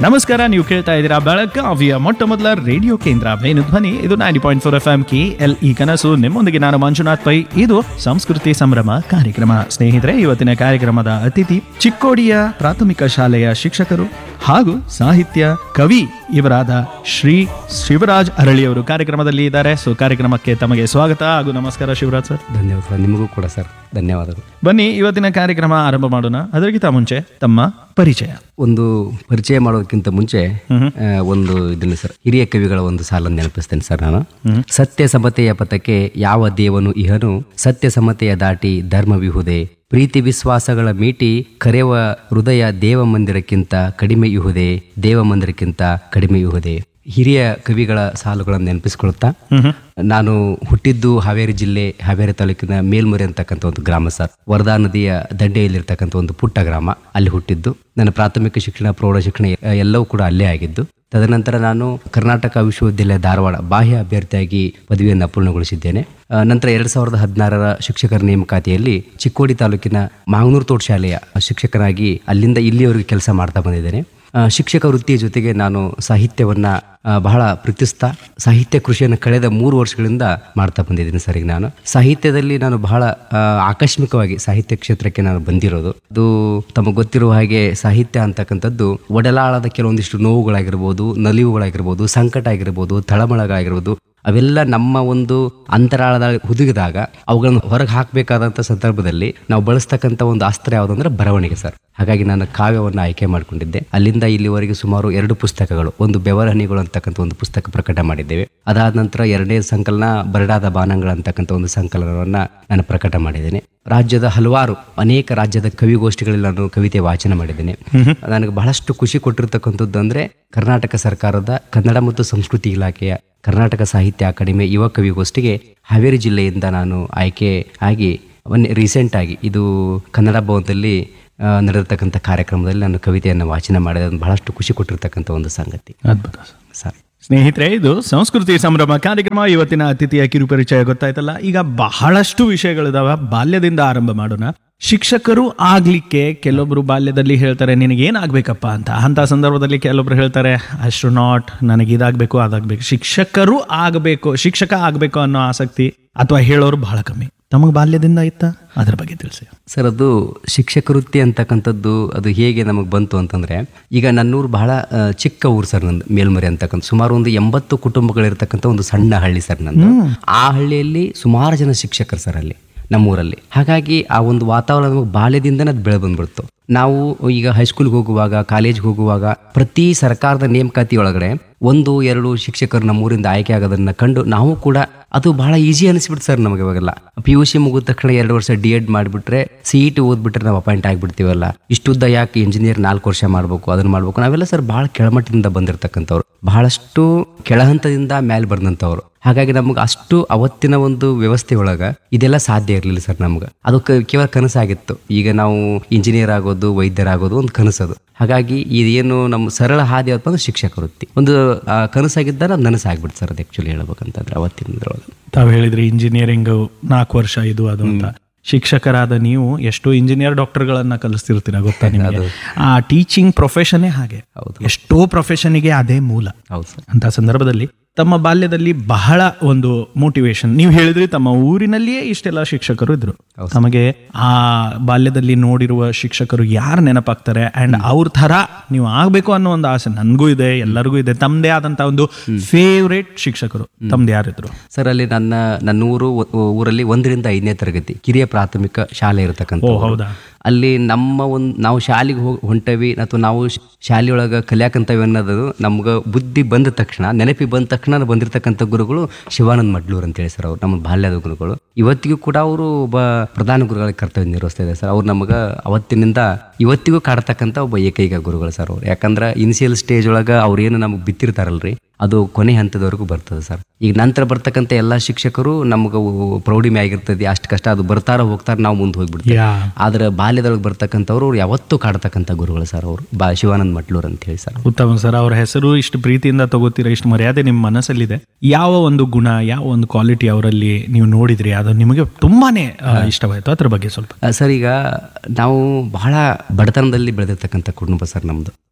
ನಮಸ್ಕಾರ ನೀವು ಕೇಳ್ತಾ ಇದ್ದೀರಾ ಬೆಳಗಾವಿಯ ಮೊಟ್ಟ ಮೊದಲ ರೇಡಿಯೋ ಕೇಂದ್ರ ವೇಣು ಧ್ವನಿ ಇದು ninety point four F M K L E ಕನಸು ನಿಮ್ಮೊಂದಿಗೆ ನಾನು ಮಂಜುನಾಥ್ ಪೈ ಇದು ಸಂಸ್ಕೃತಿ ಸಂಭ್ರಮ ಕಾರ್ಯಕ್ರಮ ಸ್ನೇಹಿತರೆ ಇವತ್ತಿನ ಕಾರ್ಯಕ್ರಮದ ಅತಿಥಿ ಚಿಕ್ಕೋಡಿಯ ಪ್ರಾಥಮಿಕ ಶಾಲೆಯ ಶಿಕ್ಷಕರು ಹಾಗೂ ಸಾಹಿತ್ಯ ಕವಿ ಇವರಾದ ಶ್ರೀ ಶಿವರಾಜ್ ಅರಳಿಯವರು ಕಾರ್ಯಕ್ರಮದಲ್ಲಿ ಇದ್ದಾರೆ ಸೊ ಕಾರ್ಯಕ್ರಮಕ್ಕೆ ತಮಗೆ ಸ್ವಾಗತ ಹಾಗೂ ನಮಸ್ಕಾರ ಶಿವರಾಜ್ ಸರ್ ಧನ್ಯವಾದ ಸರ್ ನಿಮಗೂ ಕೂಡ ಸರ್ ಧನ್ಯವಾದಗಳು ಬನ್ನಿ ಇವತ್ತಿನ ಕಾರ್ಯಕ್ರಮ ಆರಂಭ ಮಾಡೋಣ ಅದಕ್ಕಿಂತ ಮುಂಚೆ ತಮ್ಮ ಪರಿಚಯ ಒಂದು ಪರಿಚಯ ಮಾಡೋದಕ್ಕಿಂತ ಮುಂಚೆ ಆ, ಒಂದು ಇದನ್ನ ಸರ್ ಹಿರಿಯ ಕವಿಗಳ ಒಂದು ಸಾಲನ್ನು ನೆನಪಿಸ್ತೇನೆ ಸರ್ ನಾನು ಸತ್ಯ ಸಮತೆಯ ಪಥಕ್ಕೆ ಯಾವ ದೇವನು ಇಹನು ಸತ್ಯ ಸಮತೆಯ ದಾಟಿ ಧರ್ಮವಿಹುದೆ ಪ್ರೀತಿ ವಿಶ್ವಾಸಗಳ ಮೀಟಿ ಕರೆಯುವ ಹೃದಯ ದೇವ ಮಂದಿರಕ್ಕಿಂತ ಕಡಿಮೆ ಇಹುದೆ ದೇವ ಮಂದಿರಕ್ಕಿಂತ ಕಡಿಮೆ ಇಹುದೆ ಹಿರಿಯ ಕವಿಗಳ ಸಾಲುಗಳನ್ನು ನೆನಪಿಸ್ಕೊಳ್ತಾ ನಾನು ಹುಟ್ಟಿದ್ದು ಹಾವೇರಿ ಜಿಲ್ಲೆ ಹಾವೇರಿ ತಾಲೂಕಿನ ಮೇಲ್ಮುರಿ ಅಂತಕ್ಕಂಥ ಒಂದು ಗ್ರಾಮ ಸರ್ ವರದಾ ನದಿಯ ದಂಡೆಯಲ್ಲಿರ್ತಕ್ಕಂಥ ಒಂದು ಪುಟ್ಟ ಗ್ರಾಮ ಅಲ್ಲಿ ಹುಟ್ಟಿದ್ದು ನನ್ನ ಪ್ರಾಥಮಿಕ ಶಿಕ್ಷಣ ಪ್ರೌಢ ಶಿಕ್ಷಣ ಎ- ಎಲ್ಲವೂ ಕೂಡ ಅಲ್ಲೇ ಆಗಿದ್ದು ತದನಂತರ ನಾನು ಕರ್ನಾಟಕ ವಿಶ್ವವಿದ್ಯಾಲಯ ಧಾರವಾಡ ಬಾಹ್ಯ ಅಭ್ಯರ್ಥಿಯಾಗಿ ಪದವಿಯನ್ನು ಪೂರ್ಣಗೊಳಿಸಿದ್ದೇನೆ ಆ, ನಂತರ ಎರಡ್ ಸಾವಿರದ ಹದಿನಾರರ ಶಿಕ್ಷಕರ ನೇಮಕಾತಿಯಲ್ಲಿ ಚಿಕ್ಕೋಡಿ ತಾಲೂಕಿನ ಮಾಂಗನೂರು ತೋಟ ಶಾಲೆಯ ಶಿಕ್ಷಕನಾಗಿ ಅಲ್ಲಿಂದ ಇಲ್ಲಿಯವರೆಗೆ ಕೆಲಸ ಮಾಡ್ತಾ ಬಂದಿದ್ದೇನೆ ಆ, ಶಿಕ್ಷಕ ವೃತ್ತಿಯ ಜೊತೆಗೆ ನಾನು ಸಾಹಿತ್ಯವನ್ನ ಆ, ಬಹಳ ಪ್ರೀತಿಸ್ತಾ ಸಾಹಿತ್ಯ ಕೃಷಿಯನ್ನು ಕಳೆದ ಮೂರು ವರ್ಷಗಳಿಂದ ಮಾಡ್ತಾ ಬಂದಿದ್ದೀನಿ ಸರ್ ಈಗ ನಾನು ಸಾಹಿತ್ಯದಲ್ಲಿ ನಾನು ಬಹಳ ಆ, ಆಕಸ್ಮಿಕವಾಗಿ ಸಾಹಿತ್ಯ ಕ್ಷೇತ್ರಕ್ಕೆ ನಾನು ಬಂದಿರೋದು ಅದು ತಮಗೆ ಗೊತ್ತಿರುವ ಹಾಗೆ ಸಾಹಿತ್ಯ ಅಂತಕ್ಕಂಥದ್ದು ಒಡಲಾಳದ ಕೆಲವೊಂದಿಷ್ಟು ನೋವುಗಳಾಗಿರ್ಬೋದು ನಲಿವುಗಳಾಗಿರ್ಬೋದು ಸಂಕಟ ಆಗಿರ್ಬೋದು ತಳಮಳಗಳಾಗಿರ್ಬೋದು ಅವೆಲ್ಲ ನಮ್ಮ ಒಂದು ಅಂತರಾಳದ ಹುದುಗಿದಾಗ ಅವುಗಳನ್ನು ಹೊರಗೆ ಹಾಕಬೇಕಾದಂಥ ಸಂದರ್ಭದಲ್ಲಿ ನಾವು ಬಳಸ್ತಕ್ಕಂಥ ಒಂದು ಅಸ್ತ್ರ ಯಾವುದಂದ್ರೆ ಬರವಣಿಗೆ ಸರ್ ಹಾಗಾಗಿ ನಾನು ಕಾವ್ಯವನ್ನು ಆಯ್ಕೆ ಮಾಡಿಕೊಂಡಿದ್ದೆ ಅಲ್ಲಿಂದ ಇಲ್ಲಿವರೆಗೆ ಸುಮಾರು ಎರಡು ಪುಸ್ತಕಗಳು ಒಂದು ಬೆವರಹನಿಗಳು ಅಂತಕ್ಕಂಥ ಒಂದು ಪುಸ್ತಕ ಪ್ರಕಟ ಮಾಡಿದ್ದೇವೆ ಅದಾದ ನಂತರ ಎರಡನೇ ಸಂಕಲನ ಬರಡಾದ ಬಾನಂಗಳ ಅಂತಕ್ಕಂಥ ಒಂದು ಸಂಕಲನವನ್ನ ನಾನು ಪ್ರಕಟ ಮಾಡಿದ್ದೇನೆ ರಾಜ್ಯದ ಹಲವಾರು ಅನೇಕ ರಾಜ್ಯದ ಕವಿಗೋಷ್ಠಿಗಳಲ್ಲಿ ನಾನು ಕವಿತೆ ವಾಚನ ಮಾಡಿದ್ದೇನೆ ನನಗೆ ಬಹಳಷ್ಟು ಖುಷಿ ಕೊಟ್ಟಿರ್ತಕ್ಕಂಥದ್ದು ಅಂದ್ರೆ ಕರ್ನಾಟಕ ಸರ್ಕಾರದ ಕನ್ನಡ ಮತ್ತು ಸಂಸ್ಕೃತಿ ಇಲಾಖೆಯ ಕರ್ನಾಟಕ ಸಾಹಿತ್ಯ ಅಕಾಡೆಮಿ ಯುವ ಕವಿಗೋಷ್ಠಿಗೆ ಹಾವೇರಿ ಜಿಲ್ಲೆಯಿಂದ ನಾನು ಆಯ್ಕೆ ಆಗಿ ಮೊನ್ನೆ ರೀಸೆಂಟ್ ಆಗಿ ಇದು ಕನ್ನಡ ಭವನದಲ್ಲಿ ಆ, ನಡೆದಿರ್ತಕ್ಕಂಥ ಕಾರ್ಯಕ್ರಮದಲ್ಲಿ ನಾನು ಕವಿತೆಯನ್ನು ವಾಚನ ಮಾಡಿದೆ ಅದು ಬಹಳಷ್ಟು ಖುಷಿ ಕೊಟ್ಟಿರ್ತಕ್ಕಂಥ ಒಂದು ಸಂಗತಿ ಅದ್ಭುತ ಸರ್. ಸರ್ ಸ್ನೇಹಿತರೆ ಇದು ಸಂಸ್ಕೃತಿ ಸಂಭ್ರಮ ಕಾರ್ಯಕ್ರಮ ಇವತ್ತಿನ ಅತಿಥಿಯ ಕಿರುಪರಿಚಯ ಗೊತ್ತಾಯ್ತಲ್ಲ ಈಗ ಬಹಳಷ್ಟು ವಿಷಯಗಳಿದಾವ ಬಾಲ್ಯದಿಂದ ಆರಂಭ ಮಾಡೋಣ ಶಿಕ್ಷಕರು ಆಗ್ಲಿಕ್ಕೆ ಕೆಲವೊಬ್ರು ಬಾಲ್ಯದಲ್ಲಿ ಹೇಳ್ತಾರೆ ನಿನಗೆ ಏನಾಗ್ಬೇಕಪ್ಪ ಅಂತ ಅಂತ ಸಂದರ್ಭದಲ್ಲಿ ಕೆಲವೊಬ್ರು ಹೇಳ್ತಾರೆ ಅಸ್ಟ್ರೋನಾಟ್ ನನಗೆ ಇದಾಗಬೇಕು ಅದಾಗಬೇಕು ಶಿಕ್ಷಕರು ಆಗಬೇಕು ಶಿಕ್ಷಕ ಆಗಬೇಕು ಅನ್ನೋ ಆಸಕ್ತಿ ಅಥವಾ ಹೇಳೋರು ಬಹಳ ಕಮ್ಮಿ ತಮಗೆ ಬಾಲ್ಯದಿಂದ ಇತ್ತಾ ಅದ್ರ ಬಗ್ಗೆ ತಿಳಿಸಿ ಸರ್ ಅದು ಶಿಕ್ಷಕ ವೃತ್ತಿ ಅಂತಕ್ಕಂಥದ್ದು ಅದು ಹೇಗೆ ನಮಗೆ ಬಂತು ಅಂತಂದ್ರೆ ಈಗ ನನ್ನೂರು ಬಹಳ ಆ, ಚಿಕ್ಕ ಊರು ಸರ್ ನಂದು ಮೇಲ್ಮರಿ ಅಂತಕ್ಕಂಥ ಸುಮಾರು ಒಂದು ಎಂಬತ್ತು ಕುಟುಂಬಗಳಿರ್ತಕ್ಕಂಥ ಒಂದು ಸಣ್ಣ ಹಳ್ಳಿ ಸರ್ ನಂದು ಆ ಹಳ್ಳಿಯಲ್ಲಿ ಸುಮಾರು ಜನ ಶಿಕ್ಷಕರು ಸರ್ ಅಲ್ಲಿ ನಮ್ಮೂರಲ್ಲಿ ಹಾಗಾಗಿ ಆ ಒಂದು ವಾತಾವರಣ ನಮಗೆ ಬಾಲ್ಯದಿಂದನೇ ಅದು ಬೆಳೆ ಬಂದ್ಬಿಡ್ತು ನಾವು ಈಗ ಹೈಸ್ಕೂಲ್ಗೆ ಹೋಗುವಾಗ ಕಾಲೇಜ್ಗೆ ಹೋಗುವಾಗ ಪ್ರತಿ ಸರ್ಕಾರದ ನೇಮಕಾತಿ ಒಳಗಡೆ ಒಂದು ಎರಡು ಶಿಕ್ಷಕರು ನಮ್ಮೂರಿಂದ ಆಯ್ಕೆ ಆಗೋದನ್ನ ಕಂಡು ನಾವು ಕೂಡ ಅದು ಬಹಳ ಈಸಿ ಅನಿಸ್ಬಿಡ್ತು ಸರ್ ನಮಗೆ ಇವಾಗೆಲ್ಲ ಪಿ ಯು ಸಿ ಮುಗಿದ ತಕ್ಷಣ ಎರಡು ವರ್ಷ ಡಿ ಎಡ್ ಮಾಡಿಬಿಟ್ರೆ ಸಿ ಇ ಟಿ ಓದ್ಬಿಟ್ರೆ ನಾವು ಅಪಾಯಿಂಟ್ ಆಗಿಬಿಡ್ತೀವಲ್ಲ ಇಷ್ಟುದ್ದ ಯಾಕೆ ಇಂಜಿನಿಯರ್ ನಾಲ್ಕು ವರ್ಷ ಮಾಡಬೇಕು ಅದನ್ನ ಮಾಡಬೇಕು ನಾವೆಲ್ಲ ಸರ್ ಬಹಳ ಕೆಳಮಟ್ಟದಿಂದ ಬಂದಿರತಕ್ಕಂಥವ್ರು ಬಹಳಷ್ಟು ಕೆಳಹಂತದಿಂದ ಮೇಲೆ ಬಂದಂಥವ್ರು ಹಾಗಾಗಿ ನಮ್ಗೆ ಅಷ್ಟು ಅವತ್ತಿನ ಒಂದು ವ್ಯವಸ್ಥೆ ಒಳಗ ಇದೆಲ್ಲ ಸಾಧ್ಯ ಇರಲಿಲ್ಲ ಸರ್ ನಮ್ಗೆ ಅದು ಕ- ಕೇವಲ ಕನಸಾಗಿತ್ತು ಈಗ ನಾವು ಇಂಜಿನಿಯರ್ ಆಗೋದು ವೈದ್ಯರಾಗೋದು ಒಂದು ಕನಸದು ಹಾಗಾಗಿ ಇದೇನು ನಮ್ಮ ಸರಳ ಹಾದಿ ಯಾವತ್ತು ಅಂದ್ರೆ ಶಿಕ್ಷಕ ವೃತ್ತಿ ಒಂದು ಆ, ಕನಸಾಗಿದ್ದರೆ ಅದು ನನಸಾಗ್ಬಿಡ್ತು ಸರ್ ಅದು ಆ್ಯಕ್ಚುಲಿ ಹೇಳ್ಬೇಕಂತಂದ್ರೆ ಅವತ್ತಿನದ್ರೊಳಗೆ ತಾವು ಹೇಳಿದ್ರಿ ಇಂಜಿನಿಯರಿಂಗ್ ನಾಲ್ಕು ವರ್ಷ ಇದು ಅದು ಅಂತ ಶಿಕ್ಷಕರಾದ ನೀವು ಎಷ್ಟೋ ಇಂಜಿನಿಯರ್ ಡಾಕ್ಟರ್ಗಳನ್ನ ಕಲಿಸ್ತಿರ್ತೀರ ಗೊತ್ತಾ ನಿಮಗೆ ಆ ಟೀಚಿಂಗ್ ಪ್ರೊಫೆಷನ್ನೇ ಹಾಗೆ ಹೌದು. ಎಷ್ಟೋ ಪ್ರೊಫೆಷನ್ಗೆ ಅದೇ ಮೂಲ ಹೌದು ಸರ್ ಅಂತ ಸಂದರ್ಭದಲ್ಲಿ ತಮ್ಮ ಬಾಲ್ಯದಲ್ಲಿ ಬಹಳ ಒಂದು ಮೋಟಿವೇಶನ್ ನೀವು ಹೇಳಿದ್ರಿ ತಮ್ಮ ಊರಿನಲ್ಲಿಯೇ ಇಷ್ಟೆಲ್ಲ ಶಿಕ್ಷಕರು ಇದ್ರು ತಮಗೆ ಆ ಬಾಲ್ಯದಲ್ಲಿ ನೋಡಿರುವ ಶಿಕ್ಷಕರು ಯಾರು ನೆನಪಾಗ್ತಾರೆ ಅಂಡ್ ಅವ್ರ ತರ ನೀವು ಆಗ್ಬೇಕು ಅನ್ನೋ ಒಂದು ಆಸೆ ನನ್ಗೂ ಇದೆ ಎಲ್ಲರಿಗೂ ಇದೆ ತಮ್ಮದೇ ಆದಂತ ಒಂದು ಫೇವ್ರೇಟ್ ಶಿಕ್ಷಕರು ತಮ್ದು ಯಾರಿದ್ರು ಸರ್ ಅಲ್ಲಿ ನನ್ನ ನನ್ನ ಊರು ಊ- ಊರಲ್ಲಿ ಒಂದರಿಂದ ಐದನೇ ತರಗತಿ ಕಿರಿಯ ಪ್ರಾಥಮಿಕ ಶಾಲೆ ಇರತಕ್ಕಂಥ ಓ ಹೌದಾ ಅಲ್ಲಿ ನಮ್ಮ ಒಂದು ನಾವು ಶಾಲೆಗೆ ಹೋಗಿ ಹೊಂಟವಿ ಅಥವಾ ನಾವು ಶ- ಶಾಲೆಯೊಳಗೆ ಕಲಿಯಾಕಂತವಿ ಅನ್ನೋದು ನಮ್ಗೆ ಬುದ್ಧಿ ಬಂದ ತಕ್ಷಣ ನೆನಪಿ ಬಂದ ತಕ್ಷಣ ಬಂದಿರತಕ್ಕಂಥ ಗುರುಗಳು ಶಿವಾನಂದ ಮಡ್ಲೂರ್ ಅಂತ ಹೇಳಿ ಸರ್ ಅವ್ರು ನಮ್ಮ ಬಾಲ್ಯದ ಗುರುಗಳು ಇವತ್ತಿಗೂ ಕೂಡ ಅವರು ಒಬ್ಬ ಪ್ರಧಾನ ಗುರುಗಳ ಕರ್ತವ್ಯ ನಿರ್ವಹಿಸ್ತಾ ಇದ್ದಾರೆ ಸರ್ ಅವ್ರು ನಮಗೆ ಅವತ್ತಿನಿಂದ ಇವತ್ತಿಗೂ ಕಾಡ್ತಕ್ಕಂಥ ಒಬ್ಬ ಏಕೈಕ ಗುರುಗಳು ಸರ್ ಅವ್ರು ಯಾಕಂದ್ರೆ ಇನಿಷಿಯಲ್ ಸ್ಟೇಜ್ ಒಳಗೆ ಅವ್ರು ಏನು ನಮಗೆ ಬಿತ್ತಿರ್ತಾರಲ್ರಿ ಅದು ಕೊನೆ ಹಂತದವರೆಗೂ ಬರ್ತದೆ ಸರ್ ಈಗ ನಂತರ ಬರ್ತಕ್ಕಂಥ ಎಲ್ಲ ಶಿಕ್ಷಕರು ನಮ್ಗೆ ಅವು ಪ್ರೌಢಿಮೆ ಆಗಿರ್ತದೆ ಅಷ್ಟು ಕಷ್ಟ ಅದು ಬರ್ತಾರ ಹೋಗ್ತಾರ ನಾವು ಮುಂದೆ ಹೋಗ್ಬಿಡ್ತೀವಿ ಯಾ ಆದ್ರೆ ಬಾಲ್ಯದೊಳಗೆ ಬರ್ತಕ್ಕಂಥವ್ರು ಅವ್ರು ಯಾವತ್ತೂ ಕಾಡ್ತಕ್ಕಂಥ ಗುರುಗಳು ಸರ್ ಅವರು ಬಾ ಶಿವಾನಂದ ಮಟ್ಲೂರ್ ಅಂತ ಹೇಳಿ ಸರ್ ಉತ್ತಮ ಸರ್ ಅವ್ರ ಹೆಸರು ಇಷ್ಟು ಪ್ರೀತಿಯಿಂದ ತಗೋತೀರಾ ಇಷ್ಟು ಮರ್ಯಾದೆ ನಿಮ್ಮ ಮನಸ್ಸಲ್ಲಿದೆ ಯಾವ ಒಂದು ಗುಣ ಯಾವ ಒಂದು ಕ್ವಾಲಿಟಿ ಅವರಲ್ಲಿ ನೀವು ನೋಡಿದ್ರಿ ಅದು ನಿಮಗೆ ತುಂಬಾನೇ ಆ, ಇಷ್ಟವಾಯ್ತು ಅದ್ರ ಬಗ್ಗೆ ಸ್ವಲ್ಪ ಆ, ಸರ್ ಈಗ ನಾವು ಬಹಳ ಬಡತನದಲ್ಲಿ ಬೆಳೆದಿರ್ತಕ್ಕಂಥ ಕುಟುಂಬ ಸರ್ ನಮ್ಮದು